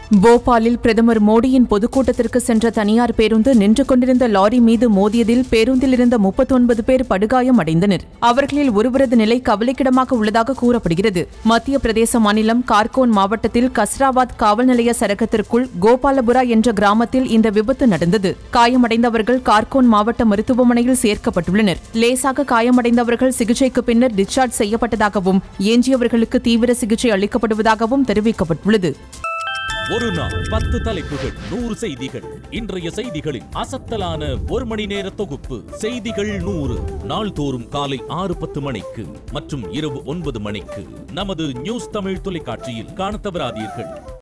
போபாலில் பிரதமர் மோடியின் பொதுக்கூட்டத்திற்கு சென்ற தனியார் பேருந்து நின்று கொண்டிருந்த லாரி மீது மோதியதில் பேருந்தில் இருந்த முப்பத்தொன்பது பேர் படுகாயம் அடைந்தனர் அவர்களில் ஒருவரது நிலை கவலைக்கிடமாக உள்ளதாக கூறப்படுகிறது மத்திய பிரதேச மாநிலம் கார்கோன் மாவட்டத்தில் கஸ்ராபாத் காவல் நிலைய சரகத்திற்குள் கோபாலபுரா என்ற கிராமத்தில் இந்த விபத்து நடந்தது காயமடைந்தவர்கள் கார்கோன் மாவட்ட மருத்துவமனையில் சேர்க்கப்பட்டுள்ளனர் லேசாக காயமடைந்தவர்கள் சிகிச்சைக்கு பின்னர் டிஸ்சார்ஜ் செய்யப்பட்டதாகவும் எஞ்சியவர்களுக்கு தீவிர சிகிச்சை அளிக்கப்படுவதாகவும் தெரிவிக்கப்பட்டுள்ளது ஒரு நாள் பத்து தலைப்புகள் நூறு செய்திகள் இன்றைய செய்திகளின் அசத்தலான ஒரு மணி நேர தொகுப்பு செய்திகள் நூறு நாள்தோறும் காலை ஆறு பத்து மணிக்கு மற்றும் இரவு ஒன்பது மணிக்கு நமது நியூஸ் தமிழ் தொலைக்காட்சியில் காணத் தவறாதீர்கள்